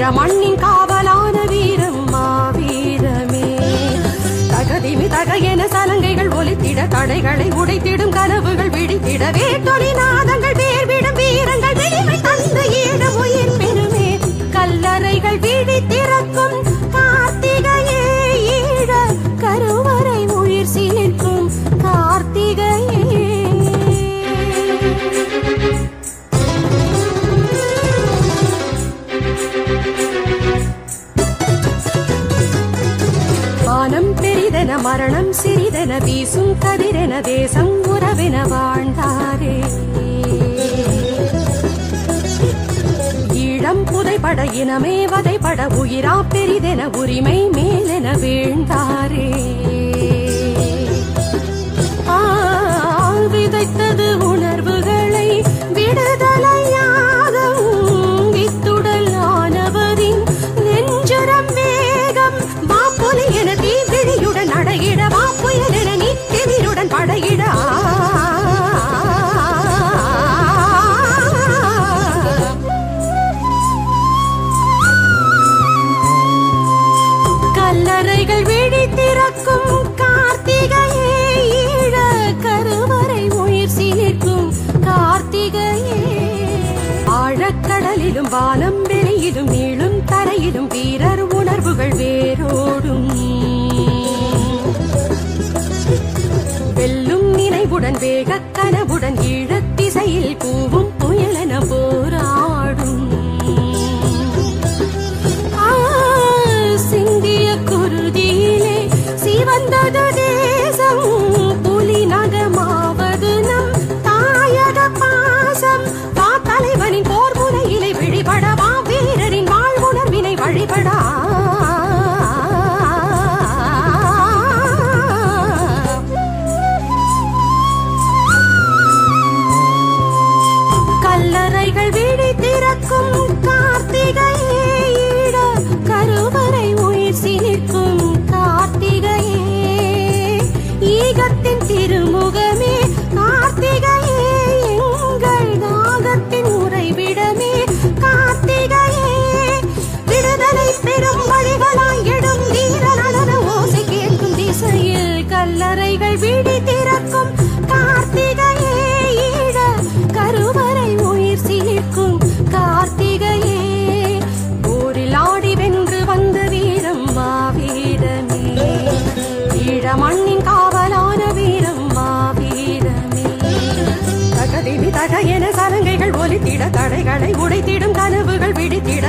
மண்ணின் காவலான வீரம் மாவீரமே தகதிமி தகையென சலங்கைகள் ஒலித்திட தடைகளை உடைத்திடும் கனவுகள் விழித்திட வேட்டொலி நாதங்கள் வேர்விடும் வீரங்கள் வெளிமை தந்த ஈழம் உயிர் பெருமே கல்லறைகள் விழி திறக்கும் கார்த்திகையே ஈழ கருவறை உயிர் சீர்க்கும் கார்த்திகையே வானம் பெரிதென மரணம் சிறிதென வீசும் கதிரென தேசம் உறவென வாழ்ந்தாரே ஈழம் புதைபட இனமே வதைபட உயிரா பெரிதென உரிமை மேலென வீழ்ந்தாரே ஆ, விதைத்தது உணர்வுகளை விடுதலையாகவும் வித்துடல் ஆனவரின் நெஞ்சுரம் வேகம் வாப்புலி என தீவிழியுடன் அடையிட வாப்புயல் என நித்திவிருடன் படையிட கல்லறைகள் விழி திறக்கும் கார்த்திகையே ஈழ கருவறை உயிர் சீர்க்கும் கார்த்திகையே ஆழக்கடலிலும் வானம் வெளியிலும் நீளும் தரையிலும் வீரர் உணர்வுகள் வேரோடும் வெல்லும் நினைவுடன் வேகக் கனவுடன் ஈழத் திசையில் கூவும் புயலென போராடும் ஆ, சிந்திய குருதியிலே சிவந்தது தேசம் புலி நகமாவது நம் தாயக பாசம் வா தலைவனின் போர் முனையிலே விழிபட வா வீரரின் வாழ்வுணர்வினை வழிபடா கல்லறைகள் விழி திறக்கும் கார்த்திகையே ஈழ கருவறை உயிர் சீர்க்கும் கார்த்திகையே ஈகத்தின் திருமுகமே கார்த்திகையே எங்கள் தாகத்தின் உறைவிடமே கார்த்திகையே விடுதலை பெரும் வழிகளாய் எடும் வீர நடன ஓசை கேட்கும் திசையில் கல்லறைகள் விழி திறக்கும் கார்த்திகையே ஈழ கருவறை உயிர் சீர்க்கும் கார்த்திகையே போரில் ஆடி வென்று வந்த வீரம் மாவீரமே ஈழ மண்ணின் காவலான வீரம் மாவீரமே தகதிமி தகையென சலங்கைகள் ஒலித்திட தடைகளை உடைத்திடும் கனவுகள் விழித்திட